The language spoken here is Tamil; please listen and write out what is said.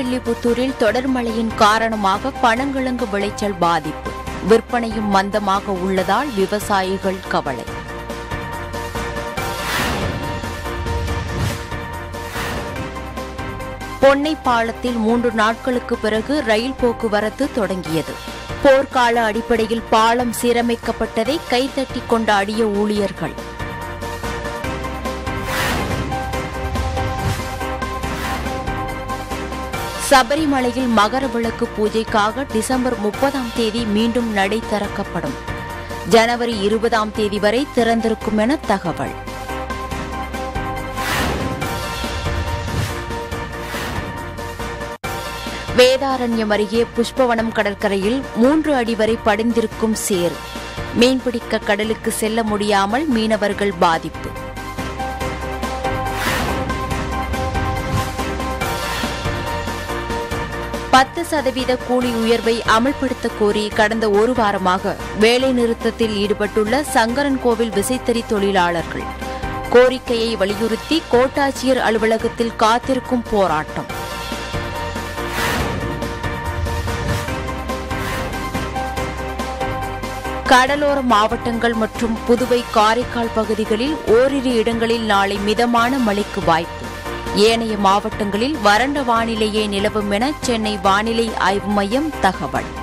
ஸ்ரீவில்லிபுத்தூரில் தொடர் மழையின் காரணமாக பனங்கிழங்கு விளைச்சல் பாதிப்பு விற்பனையும் மந்தமாக உள்ளதால் விவசாயிகள் கவலை பொன்னை பாலத்தில் மூன்று நாட்களுக்கு பிறகு ரயில் போக்குவரத்து தொடங்கியது போர்க்கால அடிப்படையில் பாலம் சீரமைக்கப்பட்டதை கைதட்டி கொண்டாடிய ஊழியர்கள் சபரிமலையில் மகர விளக்கு பூஜைக்காக டிசம்பர் முப்பதாம் தேதி மீண்டும் நடை திறக்கப்படும் ஜனவரி இருபதாம் தேதி வரை திறந்திருக்கும் என தகவல் வேதாரண்யம் அருகே புஷ்பவனம் கடற்கரையில் மூன்று அடி வரை படிந்திருக்கும் சேறு மீன்பிடிக்க கடலுக்கு செல்ல முடியாமல் மீனவர்கள் பாதிப்பு பத்து சதவீத கூலி உயர்வை அமல்படுத்த கோரி கடந்த ஒரு வாரமாக வேலை நிறுத்தத்தில் ஈடுபட்டுள்ள சங்கரன் கோவில் விசைத்தறி தொழிலாளர்கள் கோரிக்கையை வலியுறுத்தி கோட்டாட்சியர் அலுவலகத்தில் காத்திருக்கும் போராட்டம் கடலோர மாவட்டங்கள் மற்றும் புதுவை காரைக்கால் பகுதிகளில் ஓரிரு இடங்களில் நாளை மிதமான மழைக்கு வாய்ப்பு ஏனைய மாவட்டங்களில் வறண்ட வானிலையே நிலவும் என சென்னை வானிலை ஆய்வு மையம் தகவல்